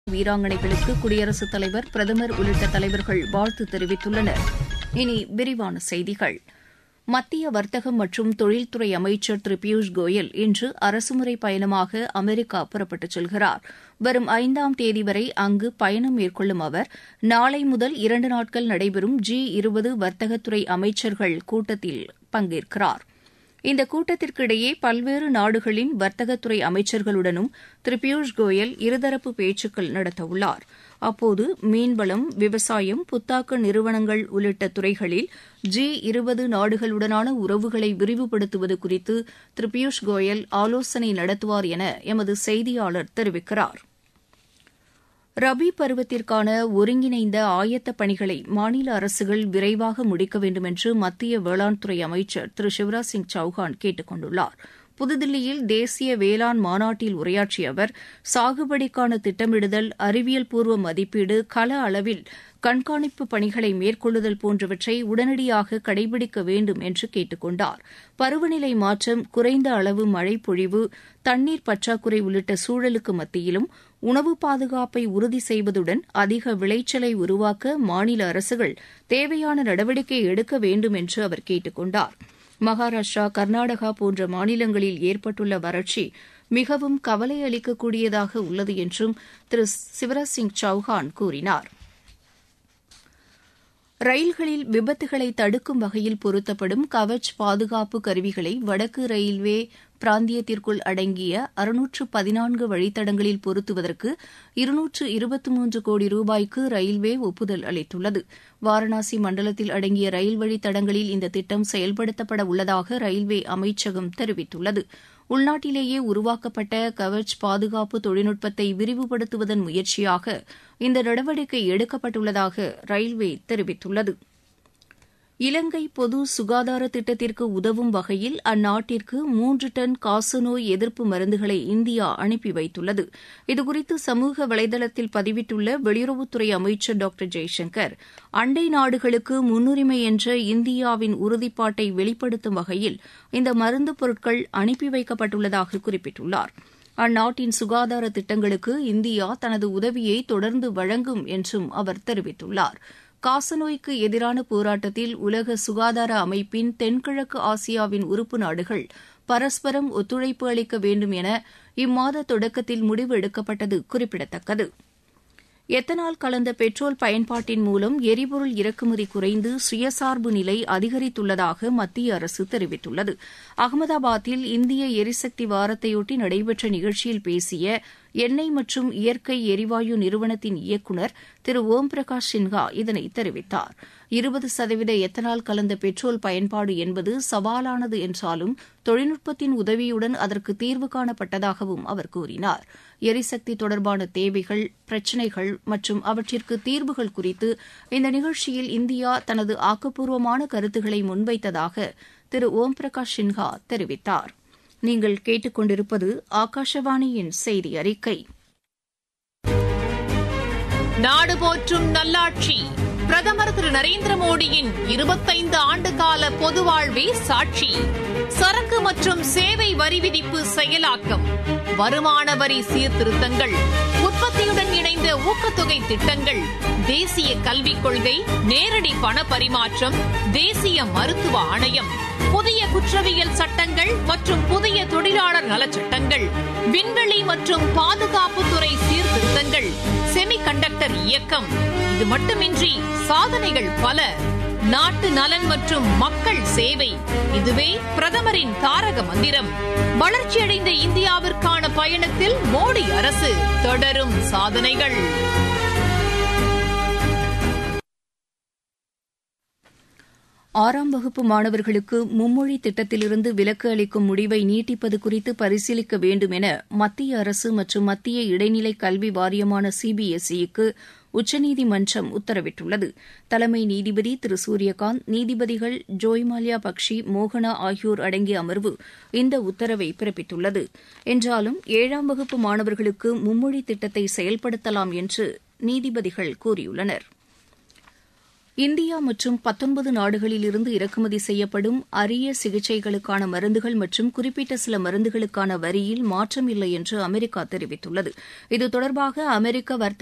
வீராங்கனைகளுக்கு குடியரசுத் தலைவர் பிரதமர் உள்ளிட்ட தலைவர்கள் வாழ்த்து தெரிவித்துள்ளனர் இனி விரிவான செய்திகள் மத்திய வர்த்தகம் மற்றும் தொழில்துறை அமைச்சர் திரு பியூஷ் கோயல் இன்று அரசுமுறை பயணமாக அமெரிக்கா புறப்பட்டுச் செல்கிறார் வரும் ஐந்தாம் தேதி வரை அங்கு பயணம் மேற்கொள்ளும் அவர் நாளை முதல் இரண்டு நாட்கள் நடைபெறும் ஜி இருபது வர்த்தகத்துறை அமைச்சர்கள் கூட்டத்தில் பங்கேற்கிறார் இந்த கூட்டத்திற்கிடையே பல்வேறு நாடுகளின் வர்த்தகத்துறை அமைச்சர்களுடனும் திரு பியூஷ் கோயல் இருதரப்பு பேச்சுக்கள் நடத்தவுள்ளார் அப்போது மீன்வளம் விவசாயம் புத்தாக்க நிறுவனங்கள் உள்ளிட்ட துறைகளில் ஜி இருபது நாடுகளுடனான உறவுகளை விரிவுபடுத்துவது குறித்து திரு பியூஷ் கோயல் ஆலோசனை நடத்துவார் என எமது செய்தியாளர் தெரிவிக்கிறார் ரபி பருவத்திற்கான ஒருங்கிணைந்த ஆயத்தப் பணிகளை மாநில அரசுகள் விரைவாக முடிக்க வேண்டுமென்று மத்திய வேளாண் துறை அமைச்சர் திரு சிவராஜ் சிங் சௌஹான் கேட்டுக் கொண்டுள்ளார் புதுதில்லியில் தேசிய வேளாண் மாநாட்டில் உரையாற்றிய அவர் சாகுபடிக்கான திட்டமிடுதல் அறிவியல் பூர்வ மதிப்பீடு கள அளவில் கண்காணிப்பு பணிகளை மேற்கொள்ளுதல் போன்றவற்றை உடனடியாக கடைபிடிக்க வேண்டும் என்று கேட்டுக் கொண்டார் பருவநிலை மாற்றம் குறைந்த அளவு மழை பொழிவு தண்ணீர் பற்றாக்குறை உள்ளிட்ட சூழலுக்கு மத்தியிலும் உணவு பாதுகாப்பை உறுதி செய்வதுடன் அதிக விளைச்சலை உருவாக்க மாநில அரசுகள் தேவையான நடவடிக்கை எடுக்க வேண்டும் என்று அவர் கேட்டுக் கொண்டார் மகாராஷ்டிரா கர்நாடகா போன்ற மாநிலங்களில் ஏற்பட்டுள்ள வறட்சி மிகவும் கவலை அளிக்கக்கூடியதாக உள்ளது என்றும் திரு சிவராஜ் சிங் சௌஹான் கூறினார் ரயில்களில் விபத்துகளை தடுக்கும் வகையில் பொருத்தப்படும் கவச் பாதுகாப்பு கருவிகளை வடக்கு ரயில்வே பிராந்தியத்திற்குள் அடங்கிய அறுநூற்று பதினான்கு வழித்தடங்களில் பொருத்துவதற்கு இருநூற்று இருபத்தி மூன்று கோடி ரூபாய்க்கு ரயில்வே ஒப்புதல் அளித்துள்ளது வாரணாசி மண்டலத்தில் அடங்கிய ரயில் வழித்தடங்களில் இந்த திட்டம் செயல்படுத்தப்பட உள்ளதாக ரயில்வே அமைச்சகம் தெரிவித்துள்ளது உள்நாட்டிலேயே உருவாக்கப்பட்ட கவச் பாதுகாப்பு தொழில்நுட்பத்தை விரிவுபடுத்துவதன் முயற்சியாக இந்த நடவடிக்கை எடுக்கப்பட்டுள்ளதாக ரயில்வே தெரிவித்துள்ளது இலங்கை பொது சுகாதார திட்டத்திற்கு உதவும் வகையில் அந்நாட்டிற்கு மூன்று டன் காசநோய் எதிர்ப்பு மருந்துகளை இந்தியா அனுப்பி வைத்துள்ளது இதுகுறித்து சமூக வலைதளத்தில் பதிவிட்டுள்ள வெளியுறவுத்துறை அமைச்சர் டாக்டர் ஜெய்சங்கர் அண்டை நாடுகளுக்கு முன்னுரிமை என்ற இந்தியாவின் உறுதிப்பாட்டை வெளிப்படுத்தும் வகையில் இந்த மருந்து பொருட்கள் அனுப்பி வைக்கப்பட்டுள்ளதாக குறிப்பிட்டுள்ளார் அந்நாட்டின் சுகாதார திட்டங்களுக்கு இந்தியா தனது உதவியை தொடர்ந்து வழங்கும் என்றும் அவர் தெரிவித்துள்ளார் காசநோய்க்கு எதிரான போராட்டத்தில் உலக சுகாதார அமைப்பின் தென்கிழக்கு ஆசியாவின் உறுப்பு நாடுகள் பரஸ்பரம் ஒத்துழைப்பு அளிக்க வேண்டும் என இம்மாத தொடக்கத்தில் முடிவு எடுக்கப்பட்டது குறிப்பிடத்தக்கது எத்தனால் கலந்த பெட்ரோல் பயன்பாட்டின் மூலம் எரிபொருள் இறக்குமதி குறைந்து சுயசார்பு நிலை அதிகரித்துள்ளதாக மத்திய அரசு தெரிவித்துள்ளது அகமதாபாத்தில் இந்திய எரிசக்தி வாரத்தையொட்டி நடைபெற்ற நிகழ்ச்சியில் பேசிய எண்ணெய் மற்றும் இயற்கை எரிவாயு நிறுவனத்தின் இயக்குநர் திரு ஓம் பிரகாஷ் சின்ஹா இதனை தெரிவித்தார் இருபது சதவீத எத்தனால் கலந்த பெட்ரோல் பயன்பாடு என்பது சவாலானது என்றாலும் தொழில்நுட்பத்தின் உதவியுடன் அதற்கு தீர்வு காணப்பட்டதாகவும் அவர் கூறினார் எரிசக்தி தொடர்பான தேவைகள் பிரச்சினைகள் மற்றும் அவற்றிற்கு தீர்வுகள் குறித்து இந்த நிகழ்ச்சியில் இந்தியா தனது ஆக்கப்பூர்வமான கருத்துக்களை முன்வைத்ததாக திரு ஓம் பிரகாஷ் சின்ஹா தெரிவித்தார் நீங்கள் கேட்டுக்கொண்டிருப்பது ஆகாஷவாணியின் செய்தி அறிக்கை நாடு போற்றும் நல்லாட்சி பிரதமர் திரு நரேந்திர மோடியின் இருபத்தைந்து ஆண்டு கால பொது வாழ்வே சாட்சி சரக்கு மற்றும் சேவை வரி விதிப்பு செயலாக்கம் வருமான வரி சீர்திருத்தங்கள் உற்பத்தியுடன் இணைந்த ஊக்கத்தொகை திட்டங்கள் தேசிய கல்விக் கொள்கை நேரடி பண பரிமாற்றம் தேசிய மருத்துவ ஆணையம் புதிய குற்றவியல் சட்டங்கள் மற்றும் புதிய தொழிலாளர் நலச்சட்டங்கள் விண்வெளி மற்றும் பாதுகாப்புத்துறை சீர்திருத்தங்கள் செமி கண்டக்டர் இயக்கம் இது மட்டுமின்றி சாதனைகள் பல நாட்டு நலன் மற்றும் மக்கள் சேவை இதுவே பிரதமரின் தாரக மந்திரம் வளர்ச்சியடைந்த இந்தியாவிற்கான பயணத்தில் மோடி அரசு தொடரும் சாதனைகள் ஆறாம் வகுப்பு மாணவர்களுக்கு மும்மொழி திட்டத்திலிருந்து விலக்கு அளிக்கும் முடிவை நீட்டிப்பது குறித்து பரிசீலிக்க வேண்டும் என மத்திய அரசு மற்றும் மத்திய இடைநிலை கல்வி வாரியமான சிபிஎஸ்இக்கு உச்சநீதிமன்றம் உத்தரவிட்டுள்ளது தலைமை நீதிபதி திரு சூரியகாந்த் நீதிபதிகள் ஜோய்மால்யா பக்ஷி மோகனா ஆகியோர் அடங்கிய அமர்வு இந்த உத்தரவை பிறப்பித்துள்ளது என்றாலும் ஏழாம் வகுப்பு மாணவர்களுக்கு மும்மொழி திட்டத்தை செயல்படுத்தலாம் என்று நீதிபதிகள் கூறியுள்ளனா் இந்தியா மற்றும் பத்தொன்பது நாடுகளில் இருந்து இறக்குமதி செய்யப்படும் அரிய சிகிச்சைகளுக்கான மருந்துகள் மற்றும் குறிப்பிட்ட சில மருந்துகளுக்கான வரியில் மாற்றம் இல்லை என்று அமெரிக்கா தெரிவித்துள்ளது இது தொடர்பாக அமெரிக்க வர்த்தக